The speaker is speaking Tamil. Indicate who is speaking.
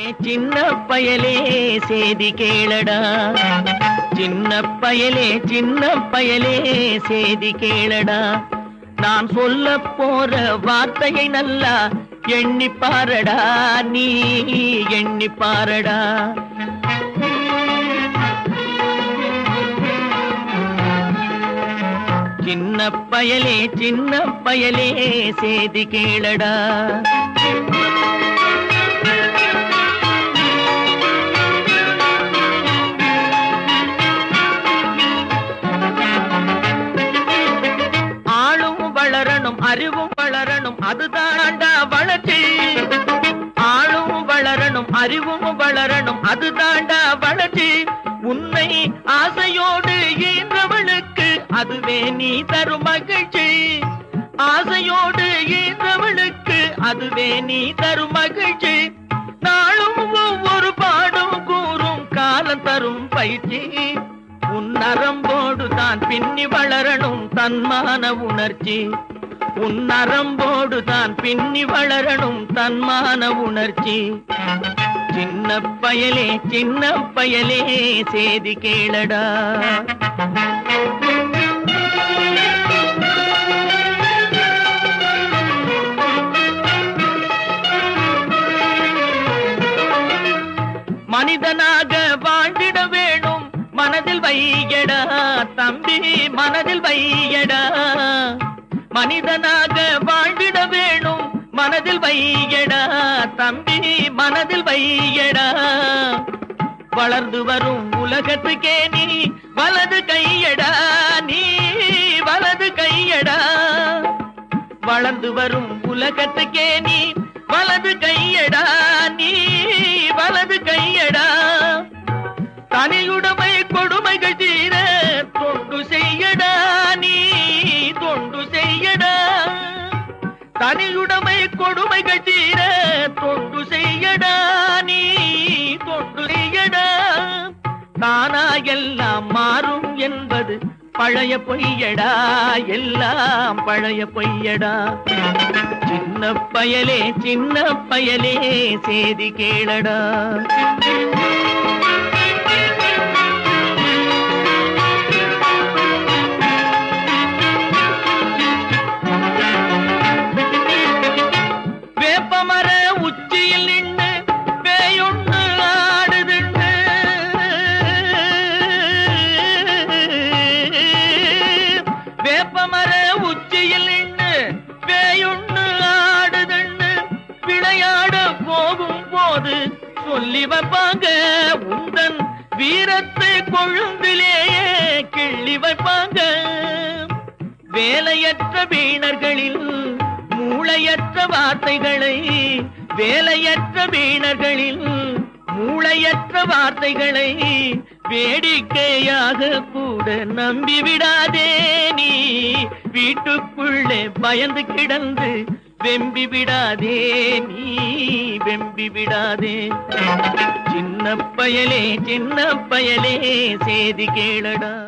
Speaker 1: சின்ன பயலே சேதி கேளடா சின்ன பயலே சின்ன பயலே சேதி கேளடா நான் சொல்ல போற வார்த்தையை நல்லா எண்ணி பாரடா நீ எண்ணி பாரடா சின்ன பயலே சின்ன பயலே சேதி கேளடா ஆளும் வளரணும் அறிவும் வளரணும் அதுதான்டா வளர்ச்சி ஆளும் வளரணும் அறிவும் வளரணும் அதுதான்டா வளர்ச்சி உன்னை ஆசையோடு ஈன்றவளுக்கு அதுவே நீ தரும் மகிழ்ச்சி ஆசையோடு ஈன்றவளுக்கு அதுவே நீ தரும் மகிழ்ச்சி நாளும் ஒவ்வொரு பாடும் கூறும் காலம் தரும் பயிற்சி உன் நரம்போடு தான் பின்னி வளரணும் தன்மான உணர்ச்சி உன் நரம்போடு தான் பின்னி வளரணும் தன்மான உணர்ச்சி சின்ன பயலே சின்ன பயலே சேதி கேளடா மனிதனாக வாழ்ந்திட வேணும் மனதில் வையடா தம்பி மனதில் வையடா மனிதனாக வாழ்ந்திட வேணும் மனதில் வையடா தம்பி மனதில் வையடா வளர்ந்து வரும் உலகத்துக்கே நீ வலது கையடா நீ வலது கையடா வளர்ந்து வரும் உலகத்துக்கே நீ வலது கையடா நீ வலது கையடா தனியுடைமை கொடுமைகள் தீர தொண்டு செய்யடா நீ தொண்டு செய்யடா தனியுடைமை கொடுமைகள் தீர தொண்டு செய்யடா நீ தொண்டு செய்யடா தானா எல்லாம் மாறும் என்பது பழைய பொய்யடா எல்லாம் பழைய பொய்யடா சின்ன பயலே சின்ன பயலே சேதி கேளடா வேப்பமர உச்சியில் நின்று பேயொன்னு ஆடுதுன்னு வேப்பமர உச்சியில் நின்று பேயொன்னு ஆடுதுன்னு விளையாட போகும் போது சொல்லி வைப்பாங்க உந்தன் வீரத்தை கொழுந்திலேயே கிள்ளி வைப்பாங்க வேலையற்ற வீணர்களில் மூளையற்ற வார்த்தைகளை வேலையற்ற வீணர்களில் மூளையற்ற வார்த்தைகளை வேடிக்கையாக கூட நம்பி விடாதே நீ வீட்டுக்குள்ளே பயந்து கிடந்து வெம்பி விடாதே நீ வெம்பி விடாதே சின்ன பயலே சின்ன பயலே சேதி கேளடா